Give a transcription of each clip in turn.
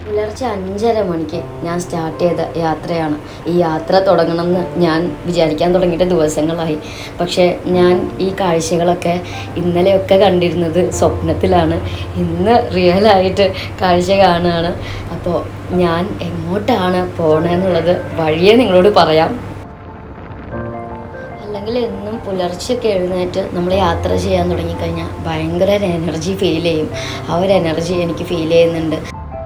പുലർച്ചെ അഞ്ചര മണിക്ക് ഞാൻ സ്റ്റാർട്ട് ചെയ്ത യാത്രയാണ് ഈ യാത്ര തുടങ്ങണമെന്ന് ഞാൻ വിചാരിക്കാൻ തുടങ്ങിയിട്ട് ദിവസങ്ങളായി പക്ഷേ ഞാൻ ഈ കാഴ്ചകളൊക്കെ ഇന്നലെയൊക്കെ കണ്ടിരുന്നത് സ്വപ്നത്തിലാണ് ഇന്ന് റിയലായിട്ട് കാഴ്ച കാണുകയാണ് അപ്പോൾ ഞാൻ എങ്ങോട്ടാണ് പോകണമെന്നുള്ളത് വഴിയെ നിങ്ങളോട് പറയാം അല്ലെങ്കിൽ എന്നും പുലർച്ചെയൊക്കെ എഴുന്നേറ്റ് നമ്മൾ യാത്ര ചെയ്യാൻ തുടങ്ങിക്കഴിഞ്ഞാൽ ഭയങ്കര ഒരു എനർജി ഫീൽ ചെയ്യും ആ ഒരു എനർജി എനിക്ക് ഫീൽ ചെയ്യുന്നുണ്ട്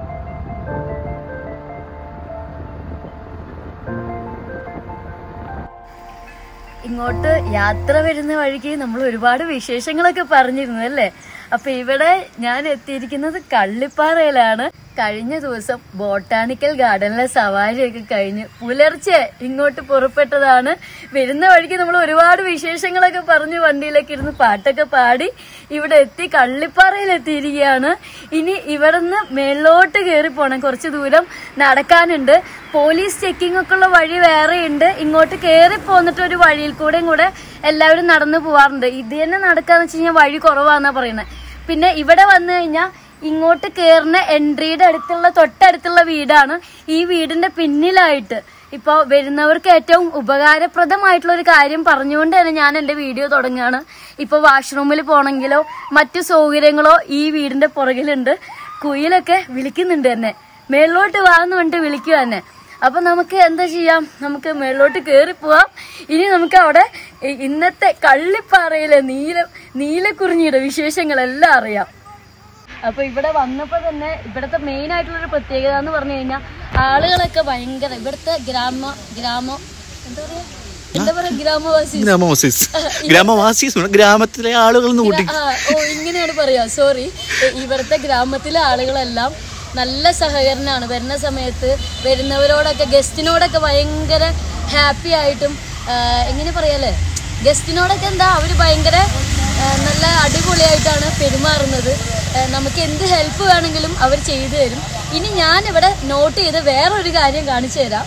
ഇങ്ങോട്ട് യാത്ര വരുന്ന വഴിക്ക് നമ്മൾ ഒരുപാട് വിശേഷങ്ങളൊക്കെ പറഞ്ഞിരുന്നു അല്ലേ അപ്പൊ ഇവിടെ ഞാൻ എത്തിയിരിക്കുന്നത് കള്ളിപ്പാറയിലാണ് കഴിഞ്ഞ ദിവസം ബോട്ടാണിക്കൽ ഗാർഡനിലെ സവാരിയൊക്കെ കഴിഞ്ഞ് പുലർച്ചെ ഇങ്ങോട്ട് പുറപ്പെട്ടതാണ് വരുന്ന വഴിക്ക് നമ്മൾ ഒരുപാട് വിശേഷങ്ങളൊക്കെ പറഞ്ഞ് വണ്ടിയിലൊക്കെ ഇരുന്ന് പാട്ടൊക്കെ പാടി ഇവിടെ എത്തി കള്ളിപ്പാറയിൽ എത്തിയിരിക്കുകയാണ് ഇനി ഇവിടെ നിന്ന് മേളിലോട്ട് കയറി പോകണം കുറച്ച് ദൂരം നടക്കാനുണ്ട് പോലീസ് ചെക്കിംഗ് ഒക്കെ ഉള്ള വഴി വേറെ ഉണ്ട് ഇങ്ങോട്ട് കയറി പോന്നിട്ട് ഒരു വഴിയിൽ കൂടെയും കൂടെ എല്ലാവരും നടന്നു പോവാറുണ്ട് ഇത് തന്നെ നടക്കാന്ന് വെച്ച് കഴിഞ്ഞാൽ വഴി കുറവാന്നാ പറയുന്നത് പിന്നെ ഇവിടെ വന്നു കഴിഞ്ഞാൽ ഇങ്ങോട്ട് കയറുന്ന എൻട്രിയുടെ അടുത്തുള്ള തൊട്ടടുത്തുള്ള വീടാണ് ഈ വീടിന്റെ പിന്നിലായിട്ട് ഇപ്പോൾ വരുന്നവർക്ക് ഏറ്റവും ഉപകാരപ്രദമായിട്ടുള്ള ഒരു കാര്യം പറഞ്ഞുകൊണ്ട് തന്നെ ഞാൻ എൻ്റെ വീഡിയോ തുടങ്ങുകയാണ് ഇപ്പോൾ വാഷ്റൂമിൽ പോകണമെങ്കിലോ മറ്റു സൗകര്യങ്ങളോ ഈ വീടിന്റെ പുറകിലുണ്ട് കുയിലൊക്കെ വിളിക്കുന്നുണ്ട് എന്നെ മേളിലോട്ട് വാന്ന് പറഞ്ഞിട്ട് വിളിക്കുക തന്നെ അപ്പൊ നമുക്ക് എന്താ ചെയ്യാം നമുക്ക് മേളിലോട്ട് കയറി പോവാം ഇനി നമുക്ക് അവിടെ ഇ- ഇന്നത്തെ കള്ളിപ്പാറയിലെ നീല നീലക്കുറിഞ്ഞിയുടെ വിശേഷങ്ങളെല്ലാം അറിയാം അപ്പൊ ഇവിടെ വന്നപ്പോ തന്നെ ഇവിടുത്തെ മെയിൻ ആയിട്ടുള്ള ഒരു പ്രത്യേകത എന്ന് പറഞ്ഞു കഴിഞ്ഞാൽ ആളുകളൊക്കെ ഭയങ്കര ഇവിടുത്തെ ഗ്രാമ ഗ്രാമം എന്താ പറയാ എന്താ പറയാ ഗ്രാമവാസി ഗ്രാമവാസീസ് ഗ്രാമവാസീസ് വേണം. ഗ്രാമത്തിലെ ആളുകൾ എന്ന് കൂട്ടി ആ, ഓ ഇങ്ങനെയാണ് പറയാ സോറി ഇവിടുത്തെ ഗ്രാമത്തിലെ ആളുകളെല്ലാം നല്ല സഹകരണമാണ് വരുന്ന സമയത്ത് വരുന്നവരോടൊക്കെ ഗസ്റ്റിനോടൊക്കെ ഭയങ്കര ഹാപ്പി ആയിട്ടും ആ, എങ്ങനെ പറയാലേ ഗസ്റ്റിനോടൊക്കെ എന്താ അവർ ഭയങ്കര ആ, നല്ല അടിപൊളിയായിട്ടാണ് പെരുമാറുന്നത് ആ, നമുക്ക് എന്ത് ഹെൽപ്പ് വേണമെങ്കിലും അവർ ചെയ്തു തരും ഇനി ഞാനിവിടെ നോട്ട് ചെയ്ത് വേറൊരു കാര്യം കാണിച്ചു തരാം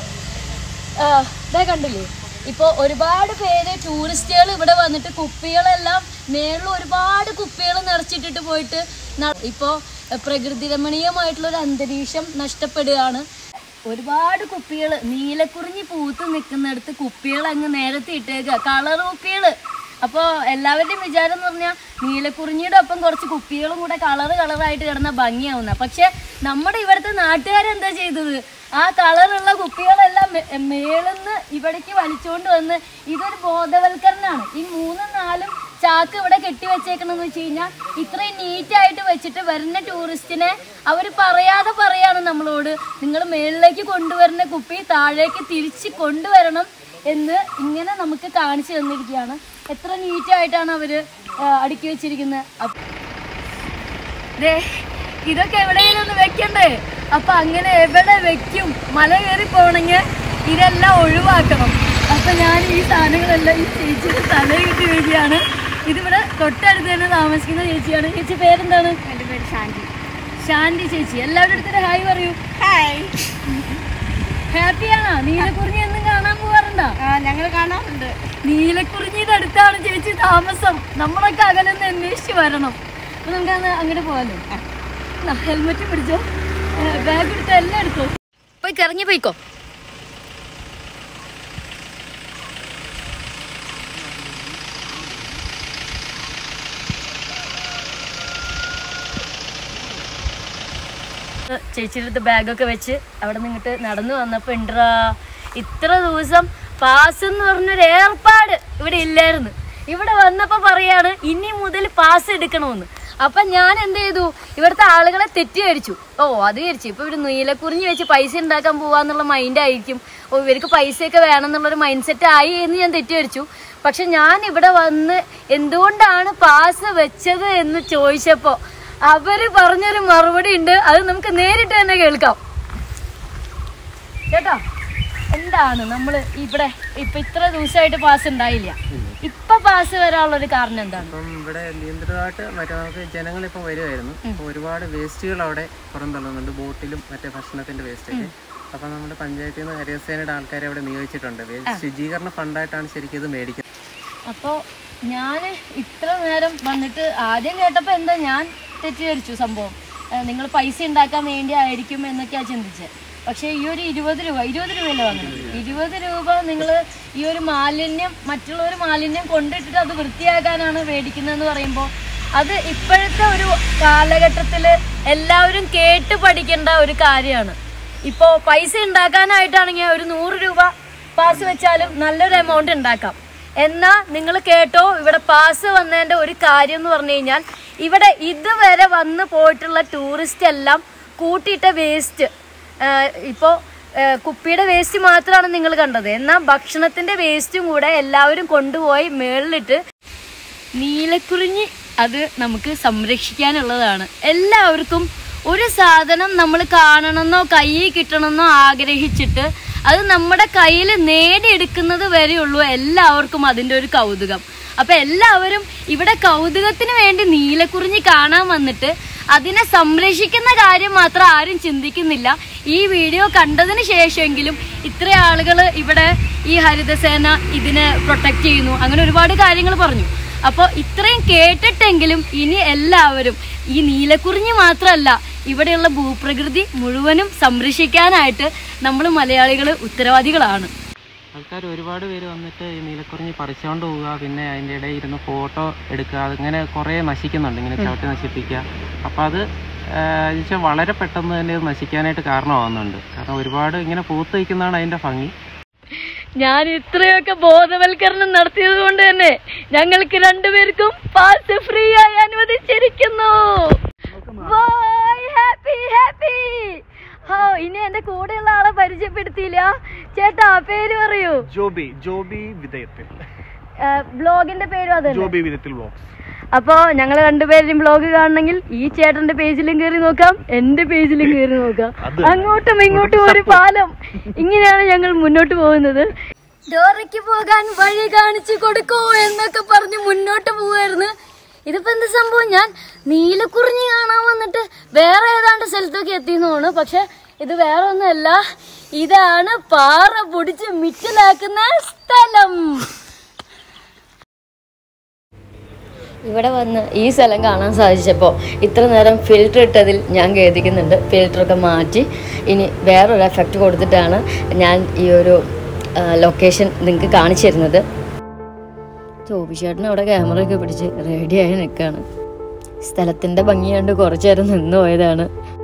ആ, ദേ കണ്ടില്ലേ ഇപ്പൊ ഒരുപാട് പേര് ടൂറിസ്റ്റുകൾ ഇവിടെ വന്നിട്ട് കുപ്പികളെല്ലാം മേളിൽ ഒരുപാട് കുപ്പികൾ നിറച്ചിട്ടിട്ട് പോയിട്ട് ന- ഇപ്പോ എഹ്, പ്രകൃതി രമണീയമായിട്ടുള്ള ഒരു അന്തരീക്ഷം നഷ്ടപ്പെടുകയാണ് ഒരുപാട് കുപ്പികൾ നീലക്കുറിഞ്ഞി പൂത്ത് നിൽക്കുന്നിടത്ത് കുപ്പികൾ അങ്ങ് നേരത്തെ ഇട്ടേക്കുക കളർ കുപ്പികള് അപ്പോൾ എല്ലാവരുടെയും വിചാരം എന്ന് പറഞ്ഞാൽ നീലക്കുറിഞ്ഞിയുടെ ഒപ്പം കുറച്ച് കുപ്പികളും കൂടെ കളറ് കളറായിട്ട് കിടന്ന ഭംഗിയാവുന്ന പക്ഷെ നമ്മുടെ ഇവിടുത്തെ നാട്ടുകാരെന്താ ചെയ്തത് ആ കളറുള്ള കുപ്പികളെല്ലാം മേ- മേളിന്ന് ഇവിടേക്ക് വലിച്ചുകൊണ്ട് വന്ന് ഇതൊരു ബോധവൽക്കരണമാണ് ഈ മൂന്നും നാലും ചാക്ക് ഇവിടെ കെട്ടിവെച്ചേക്കണെന്ന് വെച്ച് കഴിഞ്ഞാൽ ഇത്രയും നീറ്റായിട്ട് വെച്ചിട്ട് വരുന്ന ടൂറിസ്റ്റിനെ അവർ പറയാതെ പറയാണ് നമ്മളോട് നിങ്ങൾ മേളിലേക്ക് കൊണ്ടുവരുന്ന കുപ്പി താഴേക്ക് തിരിച്ച് കൊണ്ടുവരണം എന്ന് ഇങ്ങനെ നമുക്ക് കാണിച്ചു തന്നിരിക്കുകയാണ് എത്ര നീറ്റായിട്ടാണ് അവര് ആ, അടുക്കി വെച്ചിരിക്കുന്നത് അപ്പ- ദേ, ഇതൊക്കെ എവിടെയെങ്കിലും ഒന്ന് വെക്കണ്ടേ അപ്പൊ അങ്ങനെ എവിടെ വെക്കും മല കയറി പോകണമെങ്കിൽ ഇതെല്ലാം ഒഴിവാക്കണം അപ്പൊ ഞാൻ ഈ സാധനങ്ങളെല്ലാം ഈ ചേച്ചിയുടെ തലയിൽ കിട്ടി വരികയാണ് ഇതിവിടെ തൊട്ടടുത്ത് തന്നെ താമസിക്കുന്ന ചേച്ചിയാണ് ചേച്ചി പേരെന്താണ് എൻ്റെ പേര് ശാന്തി ശാന്തി ചേച്ചി എല്ലാവരുടെ അടുത്തൊരു ഹായ് പറയൂ ഹായ് ഹാപ്പിയാണോ നീലക്കുറിഞ്ഞി എന്നും കാണാൻ പോവാറുണ്ടോ ഞങ്ങൾ കാണാറുണ്ട് നീലക്കുറിഞ്ഞിയുടെ അടുത്താണ് ചേച്ചി താമസം നമ്മളൊക്കെ അകലെന്ന് അന്വേഷിച്ച് വരണം അപ്പൊ നമുക്ക് അന്ന് അങ്ങോട്ട് പോകാലോ ഹെൽമെറ്റ് പിടിച്ചോ ബാഗ് എടുത്തോ എല്ലാം എടുത്തോ പോയി കറങ്ങി പോയിക്കോ ചേച്ചിയുടെ അടുത്ത് ബാഗൊക്കെ വെച്ച് അവിടെ നിന്നിട്ട് നടന്നു വന്നപ്പോ ഉണ്ടറാ ഇത്ര ദിവസം പാസ് എന്ന് പറഞ്ഞൊരു ഏർപ്പാട് ഇവിടെ ഇല്ലായിരുന്നു ഇവിടെ വന്നപ്പോ പറയാണ് ഇനി മുതൽ പാസ് എടുക്കണമെന്ന് അപ്പൊ ഞാൻ എന്ത് ചെയ്തു ഇവിടുത്തെ ആളുകളെ തെറ്റിദ്ധരിച്ചു ഓ അത് വിചാരിച്ചു ഇപ്പൊ ഇവര് നീലക്കുറിഞ്ഞ് വെച്ച് പൈസ ഉണ്ടാക്കാൻ പോവാന്നുള്ള മൈൻഡ് ആയിരിക്കും ഓ ഇവർക്ക് പൈസയൊക്കെ വേണം എന്നുള്ളൊരു മൈൻഡ് സെറ്റ് ആയി എന്ന് ഞാൻ തെറ്റിദ്ധരിച്ചു പക്ഷെ ഞാൻ ഇവിടെ വന്ന് എന്തുകൊണ്ടാണ് പാസ് വെച്ചത് എന്ന് ചോദിച്ചപ്പോ അവര് പറഞ്ഞൊരു മറുപടി ഉണ്ട് അത് നമുക്ക് നേരിട്ട് തന്നെ കേൾക്കാം കേട്ടോ എന്താണ് നമ്മൾ ഇവിടെ ഇപ്പൊ ഇത്ര ദിവസമായിട്ട് പാസ് ഉണ്ടായില്ല ഇപ്പൊ പാസ് വരാനുള്ള ഒരു കാരണം എന്താണ് അപ്പം ഇവിടെ നിയന്ത്രിതമായിട്ട് മറ്റേ നമുക്ക് ജനങ്ങൾ ഇപ്പം വരുമായിരുന്നു അപ്പോൾ ഒരുപാട് വേസ്റ്റുകൾ അവിടെ പുറന്തള്ളുന്നുണ്ട് ബോട്ടിലും മറ്റേ ഭക്ഷണത്തിന്റെ വേസ്റ്റ് ഒക്കെ അപ്പം നമ്മുടെ പഞ്ചായത്തിൽ നിന്ന് ഹരിതസേനയുടെ ആൾക്കാരെ അവിടെ നിയോഗിച്ചിട്ടുണ്ട് വേസ്റ്റ് ശുചീകരണ ഫണ്ടായിട്ടാണ് ശരിക്കും ഇത് മേടിക്കുന്നത് അപ്പോ ഞാൻ ഇത്ര നേരം വന്നിട്ട് ആദ്യം കേട്ടപ്പോ എന്താ ഞാൻ തെറ്റിദ്ധരിച്ചു സംഭവം നിങ്ങൾ പൈസ ഉണ്ടാക്കാൻ വേണ്ടി ആയിരിക്കും എന്നൊക്കെയാണ് ചിന്തിച്ചത് പക്ഷേ ഈ ഒരു ഇരുപത് രൂപ ഇരുപത് രൂപയല്ലേ വന്നത് ഇരുപത് രൂപ നിങ്ങൾ ഈ ഒരു മാലിന്യം മറ്റുള്ളവർ മാലിന്യം കൊണ്ടിട്ടിട്ട് അത് വൃത്തിയാക്കാനാണ് മേടിക്കുന്നതെന്ന് പറയുമ്പോൾ അത് ഇപ്പോഴത്തെ ഒരു കാലഘട്ടത്തിൽ എല്ലാവരും കേട്ട് പഠിക്കേണ്ട ഒരു കാര്യമാണ് ഇപ്പോൾ പൈസ ഉണ്ടാക്കാനായിട്ടാണെങ്കിൽ ഒരു നൂറ് രൂപ പാസ് വെച്ചാലും നല്ലൊരു എമൗണ്ട് ഉണ്ടാക്കാം എന്നാ നിങ്ങൾ കേട്ടോ ഇവിടെ പാസ് വന്നതിന്റെ ഒരു കാര്യം എന്ന് പറഞ്ഞു കഴിഞ്ഞാൽ ഇവിടെ ഇതുവരെ വന്ന് പോയിട്ടുള്ള ടൂറിസ്റ്റ് എല്ലാം കൂട്ടിയിട്ട വേസ്റ്റ് ഇപ്പോൾ കുപ്പിയുടെ വേസ്റ്റ് മാത്രമാണ് നിങ്ങൾ കണ്ടത് എന്നാൽ ഭക്ഷണത്തിന്റെ വേസ്റ്റും കൂടെ എല്ലാവരും കൊണ്ടുപോയി മേളിലിട്ട് നീലക്കുറിഞ്ഞി അത് നമുക്ക് സംരക്ഷിക്കാനുള്ളതാണ് എല്ലാവർക്കും ഒരു സാധനം നമ്മൾ കാണണമെന്നോ കയ്യിൽ കിട്ടണമെന്നോ ആഗ്രഹിച്ചിട്ട് അത് നമ്മുടെ കയ്യിൽ നേടിയെടുക്കുന്നത് വരെയുള്ളൂ എല്ലാവർക്കും അതിൻ്റെ ഒരു കൗതുകം അപ്പൊ എല്ലാവരും ഇവിടെ കൗതുകത്തിന് വേണ്ടി നീലക്കുറിഞ്ഞി കാണാൻ വന്നിട്ട് അതിനെ സംരക്ഷിക്കുന്ന കാര്യം മാത്രം ആരും ചിന്തിക്കുന്നില്ല ഈ വീഡിയോ കണ്ടതിന് ശേഷമെങ്കിലും ഇത്ര ആളുകൾ ഇവിടെ ഈ ഹരിതസേന ഇതിനെ പ്രൊട്ടക്ട് ചെയ്യുന്നു അങ്ങനെ ഒരുപാട് കാര്യങ്ങൾ പറഞ്ഞു അപ്പോൾ ഇത്രയും കേട്ടിട്ടെങ്കിലും ഇനി എല്ലാവരും ഈ നീലക്കുറിഞ്ഞി മാത്രമല്ല ഇവിടെയുള്ള ഭൂപ്രകൃതി മുഴുവനും സംരക്ഷിക്കാനായിട്ട് നമ്മൾ മലയാളികൾ ഉത്തരവാദികളാണ് ആൾക്കാർ ഒരുപാട് പേര് വന്നിട്ട് ഈ നീലക്കുറിഞ്ഞി പറിച്ചുകൊണ്ട് പോവുക പിന്നെ അതിൻ്റെ ഇടയിൽ ഇരുന്ന് ഫോട്ടോ എടുക്കുക അതിങ്ങനെ കുറേ നശിക്കുന്നുണ്ട് ഇങ്ങനെ ചവിട്ടി നശിപ്പിക്കുക അപ്പോൾ അത് വെച്ചാൽ വളരെ പെട്ടെന്ന് തന്നെ ഇത് നശിക്കാനായിട്ട് കാരണമാകുന്നുണ്ട് കാരണം ഒരുപാട് ഇങ്ങനെ പൂത്ത് നിൽക്കുന്നതാണ് അതിൻ്റെ ഭംഗി ഞാൻ ഇത്രയൊക്കെ ബോധവൽക്കരണം നടത്തിയത് കൊണ്ട് തന്നെ ഞങ്ങൾക്ക് രണ്ടുപേർക്കും പാസ് ഫ്രീ ആയി അനുവദിച്ചിരിക്കുന്നു ഹാപ്പി ഹാപ്പി ഹോ ഇനി എന്റെ കൂടെയുള്ള ആളെ പരിചയപ്പെടുത്തിയില്ല ചേട്ടാ പേര് പറയൂ ജോബി ജോബി വിധേയത്തിൽ ബ്ലോഗിന്റെ പേരും അതല്ലേ ജോബി വിധത്തിൽ വ്ളോഗ്സ് അപ്പോ ഞങ്ങൾ രണ്ടുപേരും ബ്ലോഗ് കാണണമെങ്കിൽ ഈ ചേട്ടന്റെ പേജിലും കയറി നോക്കാം എന്റെ പേജിലും കയറി നോക്കാം അത് അങ്ങോട്ടും ഇങ്ങോട്ടും ഒരു പാലം ഇങ്ങനെയാണ് ഞങ്ങൾ മുന്നോട്ട് പോകുന്നത് ഡോറയ്ക്ക് പോകാൻ വഴി കാണിച്ചു കൊടുക്കൂ എന്നൊക്കെ പറഞ്ഞ് മുന്നോട്ട് പോവായിരുന്നു ഇതിപ്പോ എന്ത് സംഭവം ഞാൻ നീലക്കുറിഞ്ഞി കാണാൻ വന്നിട്ട് വേറെ ഏതാണ്ട് സ്ഥലത്തൊക്കെ എത്തിയെന്നാണ് പക്ഷെ ഇത് വേറെ ഒന്നുമല്ല ഇതാണ് പാറ പൊടിച്ച് മിറ്റലാക്കുന്ന സ്ഥലം ഇവിടെ വന്ന് ഈ സ്ഥലം കാണാൻ സാധിച്ചപ്പോൾ ഇത്ര നേരം ഫിൽറ്റർ ഇട്ടതിൽ ഞാൻ ഖേദിക്കുന്നുണ്ട് ഫിൽറ്ററൊക്കെ മാറ്റി ഇനി വേറൊരു എഫക്റ്റ് കൊടുത്തിട്ടാണ് ഞാൻ ഈ ഒരു ലൊക്കേഷൻ നിങ്ങൾക്ക് കാണിച്ചു തരുന്നത് ചോബിച്ചേട്ടൻ അവിടെ ക്യാമറയൊക്കെ പിടിച്ച് റെഡിയായി നിൽക്കുകയാണ് സ്ഥലത്തിൻ്റെ ഭംഗി കണ്ട് കുറച്ചു നേരം നിന്ന് പോയതാണ്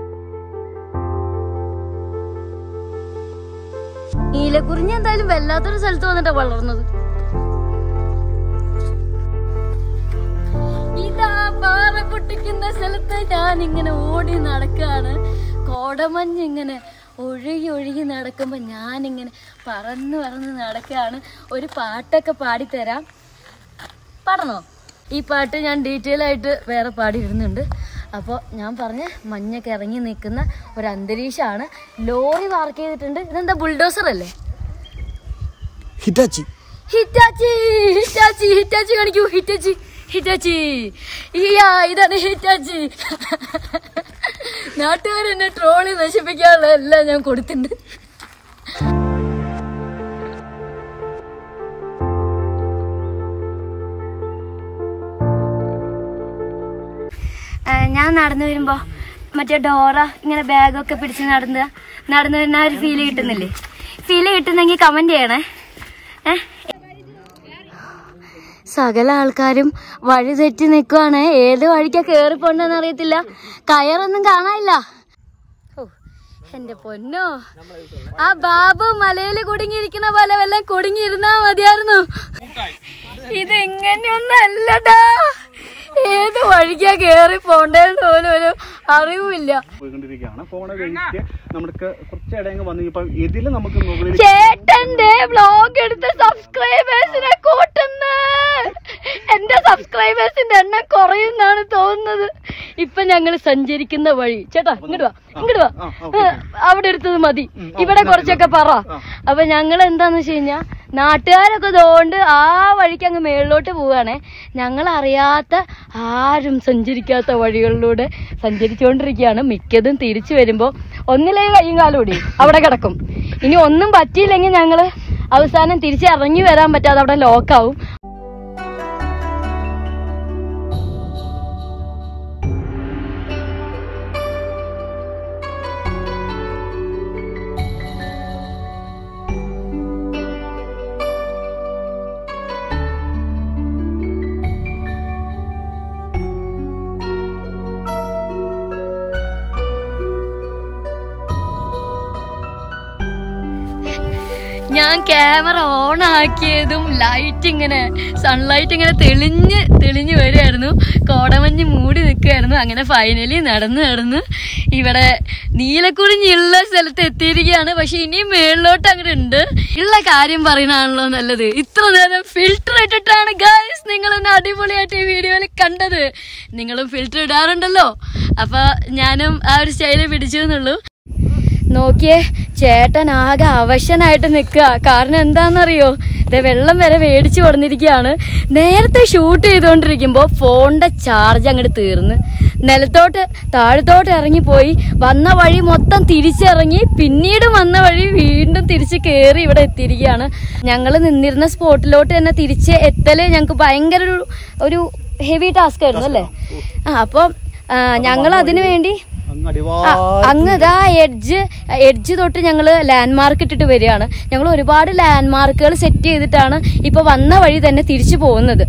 നീലക്കുറിഞ്ഞി എന്തായാലും വല്ലാത്തൊരു സ്ഥലത്ത് വന്നിട്ടാണ് വളർന്നത് ഇതാ പാറ പൊട്ടിക്കുന്ന സ്ഥലത്ത് ഞാൻ ഇങ്ങനെ ഓടി നടക്കാണ് കോടമഞ്ഞ് ഇങ്ങനെ ഒഴുകി ഒഴുകി നടക്കുമ്പോൾ ഞാനിങ്ങനെ പറന്ന് പറന്ന് നടക്കുകയാണ് ഒരു പാട്ടൊക്കെ പാടിത്തരാം പാടണോ ഈ പാട്ട് ഞാൻ ഡീറ്റെയിൽ ആയിട്ട് വേറെ പാടി വരുന്നുണ്ട് അപ്പോൾ ഞാൻ പറഞ്ഞ മഞ്ഞൊക്കെ ഇറങ്ങി നിൽക്കുന്ന ഒരു അന്തരീക്ഷമാണ് ലോറി വാർക്ക് ചെയ്തിട്ടുണ്ട് ഇതെന്താ ബുൾഡോസർ അല്ലേ ഹിറ്റാച്ചി ഹിറ്റാച്ചി ഹിറ്റാച്ചി ഹിറ്റാച്ചി കാണിക്കൂ ഹിറ്റാച്ചി ഹിറ്റാച്ചി ഇയ്യാ ഇതാണ് ഹിറ്റാച്ചി നാട്ടുകാരെന്നെ ട്രോളി നശിപ്പിക്കാനുള്ള എല്ലാം ഞാൻ കൊടുത്തിട്ടുണ്ട് ഞാൻ നടന്നു വരുമ്പോ മറ്റേ ഡോറ ഇങ്ങനെ ബാഗൊക്കെ പിടിച്ച് നടന്ന് നടന്നു വരുന്ന ആ ഒരു ഫീല് കിട്ടുന്നില്ലേ ഫീല് കിട്ടുന്നെങ്കിൽ കമന്റ് ചെയ്യണേ ഏ സകല ആൾക്കാരും വഴി തെറ്റി നിൽക്കുവാണ് ഏത് വഴിക്കാ കേറി പോണ്ടെന്ന് അറിയത്തില്ല കയറൊന്നും കാണാനില്ല ഓ എന്റെ പൊന്നോ ആ ബാബു മലയില് കുടുങ്ങിയിരിക്കുന്ന പോലെ വല്ലതും കുടുങ്ങിയിരുന്നാ മതിയായിരുന്നു ഇത് ഇങ്ങനെയൊന്നും അല്ലടാ ഏത് വഴിക്കാ കേറി പോണ്ടേന്ന് പോലും ഒരു അറിവുമില്ല പോയിക്കൊണ്ടിരിക്കുകയാണ് പോണ വഴിക്ക് നമുക്ക് കുറച്ച് ഇടയങ്ങ് വന്നു ഇപ്പം ഇതിൽ നമുക്ക് മുകളിൽ ചേട്ടന്റെ വ്ലോഗ് എടുത്ത് സബ്സ്ക്രൈബേഴ്സിനെ കൂട്ടുന്നു എന്റെ സബ്സ്ക്രൈബേഴ്സിന്റെ എണ്ണം കുറയുന്നാണ് തോന്നുന്നത് ഇപ്പൊ ഞങ്ങൾ സഞ്ചരിക്കുന്ന വഴി ചേട്ടാ ഇങ്ങോട്ട് വാ ഇങ്ങോട്ട് വാ ആ, ഓക്കേ, ആ, അവിടെ എടുത്തത് മതി ഇവിടെ കുറച്ചൊക്കെ പറ അപ്പൊ ഞങ്ങൾ എന്താന്ന് വെച്ച് കഴിഞ്ഞാ നാട്ടുകാരൊക്കെ ഇതുകൊണ്ട് ആ വഴിക്ക് അങ്ങ് മേളിലോട്ട് പോവാണേ ഞങ്ങൾ അറിയാത്ത ആരും സഞ്ചരിക്കാത്ത വഴികളിലൂടെ സഞ്ചരിച്ചുകൊണ്ടിരിക്കുകയാണ് മിക്കതും തിരിച്ചു വരുമ്പോ ഒന്നിലേ കയ്യും കാലും ഓടി അവിടെ കിടക്കും ഇനി ഒന്നും പറ്റിയില്ലെങ്കിൽ ഞങ്ങള് അവസാനം തിരിച്ചിറങ്ങി വരാൻ പറ്റാതെ അവിടെ ലോക്കാവും ഞാൻ ക്യാമറ ഓൺ ആക്കിയതും ലൈറ്റ് ഇങ്ങനെ സൺലൈറ്റ് ഇങ്ങനെ തെളിഞ്ഞ് തെളിഞ്ഞ് വരുമായിരുന്നു കോടമഞ്ഞ് മൂടി നിൽക്കുമായിരുന്നു അങ്ങനെ ഫൈനലി നടന്ന് നടന്ന് ഇവിടെ നീലക്കുറിഞ്ഞുള്ള സ്ഥലത്ത് എത്തിയിരിക്കുകയാണ് പക്ഷെ ഇനിയും മേളിലോട്ട് അങ്ങോട്ട് ഉണ്ട് ഉള്ള കാര്യം പറയണാണല്ലോ നല്ലത് ഇത്ര നേരം ഫിൽറ്റർ ഇട്ടിട്ടാണ് ഗൈസ് നിങ്ങൾ എന്നെ അടിപൊളിയായിട്ട് ഈ വീഡിയോയിൽ കണ്ടത് നിങ്ങളും ഫിൽറ്റർ ഇടാറുണ്ടല്ലോ അപ്പൊ ഞാനും ആ ഒരു സ്റ്റൈല് പിടിച്ചു എന്നുള്ളൂ നോക്കിയേ ചേട്ടൻ ആകെ അവശനായിട്ട് നിൽക്കുക കാരണം എന്താണെന്നറിയോ ദേ വെള്ളം വരെ മേടിച്ചു കൊടുത്തിരിക്കുകയാണ് നേരത്തെ ഷൂട്ട് ചെയ്തുകൊണ്ടിരിക്കുമ്പോൾ ഫോണിന്റെ ചാർജ് അങ്ങോട്ട് തീർന്ന് നിലത്തോട്ട് താഴത്തോട്ട് ഇറങ്ങിപ്പോയി വന്ന വഴി മൊത്തം തിരിച്ചിറങ്ങി പിന്നീട് വന്ന വഴി വീണ്ടും തിരിച്ച് കയറി ഇവിടെ എത്തിയിരിക്കുകയാണ് ഞങ്ങൾ നിന്നിരുന്ന സ്പോട്ടിലോട്ട് തന്നെ തിരിച്ച് എത്തല് ഞങ്ങൾക്ക് ഭയങ്കര ഒരു ഒരു ഹെവി ടാസ്ക് ആയിരുന്നു അല്ലേ ആ അപ്പം ഞങ്ങൾ അതിനു വേണ്ടി അങ്ങ് ആ, അടിവാ അങ്ങ് ഇതാ എഡ്ജ് എഡ്ജ് തൊട്ട് ഞങ്ങൾ ലാൻഡ് മാർക്ക് ഇട്ടിട്ട് വരികയാണ് ഞങ്ങൾ ഒരുപാട് ലാൻഡ് മാർക്കുകൾ സെറ്റ് ചെയ്തിട്ടാണ് ഇപ്പൊ വന്ന വഴി തന്നെ തിരിച്ചു പോകുന്നത്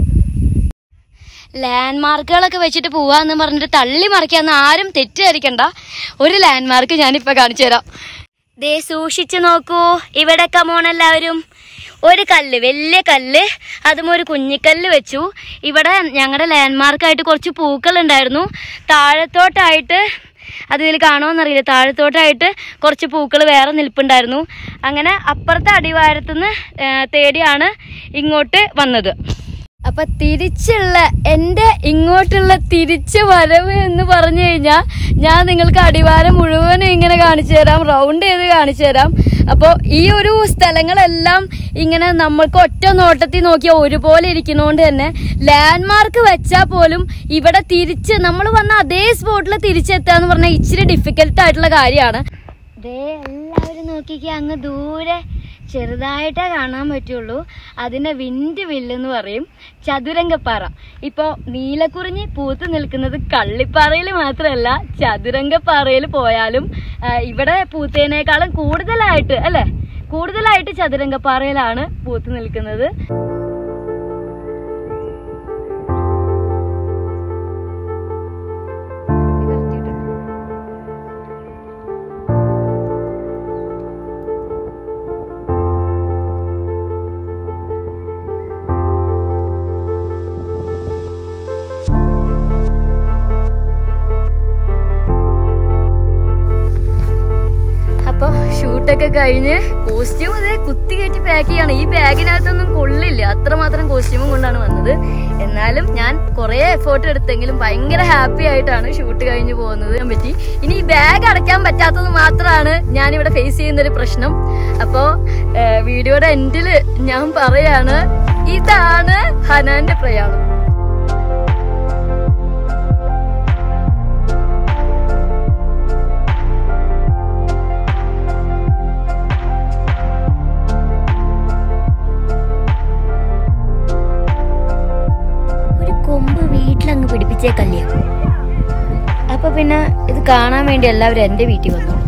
ലാൻഡ് മാർക്കുകളൊക്കെ വെച്ചിട്ട് പോവാന്ന് പറഞ്ഞിട്ട് തള്ളി മറിക്കാന്ന് ആരും തെറ്റിദ്ധരിക്കണ്ട ഒരു ലാൻഡ് മാർക്ക് ഞാനിപ്പോ കാണിച്ചു തരാം ദേ സൂക്ഷിച്ചു നോക്കൂ ഇവിടെ കമോൺ എല്ലാവരും ഒരു കല്ല് വലിയ കല്ല് അതും ഒരു കുഞ്ഞിക്കല്ല് വെച്ചു ഇവിടെ ഞങ്ങളുടെ ലാൻഡ് മാർക്കായിട്ട് കുറച്ച് പൂക്കൾ ഉണ്ടായിരുന്നു താഴത്തോട്ടായിട്ട് അത് ഇതിൽ കാണുമോന്നറിയില്ല താഴത്തോട്ടായിട്ട് കുറച്ച് പൂക്കൾ വേറെ നിൽപ്പുണ്ടായിരുന്നു അങ്ങനെ അപ്പുറത്തെ അടിവാരത്തുനിന്ന് തേടിയാണ് ഇങ്ങോട്ട് വന്നത് അപ്പൊ തിരിച്ചുള്ള എന്റെ ഇങ്ങോട്ടുള്ള തിരിച്ചു വരവ് എന്ന് പറഞ്ഞു കഴിഞ്ഞാൽ ഞാൻ നിങ്ങൾക്ക് അടിവാരം മുഴുവനും ഇങ്ങനെ കാണിച്ചു തരാം റൗണ്ട് ചെയ്ത് കാണിച്ചു തരാം അപ്പോൾ ഈ ഒരു സ്ഥലങ്ങളെല്ലാം ഇങ്ങനെ നമ്മൾക്ക് ഒറ്റ നോട്ടത്തിൽ നോക്കിയാൽ ഒരുപോലെ ഇരിക്കുന്നതുകൊണ്ട് തന്നെ ലാൻഡ് മാർക്ക് വെച്ചാൽ പോലും ഇവിടെ തിരിച്ച് നമ്മൾ വന്ന അതേ സ്പോട്ടിൽ തിരിച്ചെത്തുക എന്ന് പറഞ്ഞാൽ ഇച്ചിരി ഡിഫിക്കൽട്ട് ആയിട്ടുള്ള കാര്യമാണ് ദേ എല്ലാവരും നോക്കിക്കേ അങ്ങ് ദൂരെ ചെറുതായിട്ടേ കാണാൻ പറ്റുള്ളൂ അതിനെ വിൻഡ് വില്ലെന്ന് പറയും ചതുരംഗപ്പാറ ഇപ്പോൾ നീലക്കുറിഞ്ഞി പൂത്ത് നിൽക്കുന്നത് കള്ളിപ്പാറയിൽ മാത്രമല്ല ചതുരംഗപ്പാറയിൽ പോയാലും ആ, ഇവിടെ പൂത്തതിനേക്കാളും കൂടുതലായിട്ട് അല്ലേ കൂടുതലായിട്ട് ചതുരംഗപ്പാറയിലാണ് പൂത്ത് നിൽക്കുന്നത് അപ്പൊ ഷൂട്ടൊക്കെ കഴിഞ്ഞ് കോസ്റ്റ്യൂം അതേ കുത്തി കയറ്റി പാക്ക് ചെയ്യാണ് ഈ ബാഗിനകത്തൊന്നും കൊള്ളില്ല അത്രമാത്രം കോസ്റ്റ്യൂമും കൊണ്ടാണ് വന്നത് എന്നാലും ഞാൻ കുറെ എഫേർട്ട് എടുത്തെങ്കിലും ഭയങ്കര ഹാപ്പി ആയിട്ടാണ് ഷൂട്ട് കഴിഞ്ഞ് പോകുന്നത് ഞാൻ പറ്റി ഇനി ഈ ബാഗ് അടയ്ക്കാൻ പറ്റാത്തത് മാത്രമാണ് ഞാൻ ഇവിടെ ഫേസ് ചെയ്യുന്ന ഒരു പ്രശ്നം അപ്പോ ഏഹ്, വീഡിയോയുടെ എൻഡില് ഞാൻ പറയാണ് ഇതാണ് ഹനാന്റെ പ്രയാണം ഒരു കൊമ്പ് വീട്ടിലങ്ങ് പിടിപ്പിച്ചേക്കല്ലേ അപ്പൊ പിന്നെ ഇത് കാണാൻ വേണ്ടി എല്ലാവരും എൻ്റെ വീട്ടിൽ വന്നു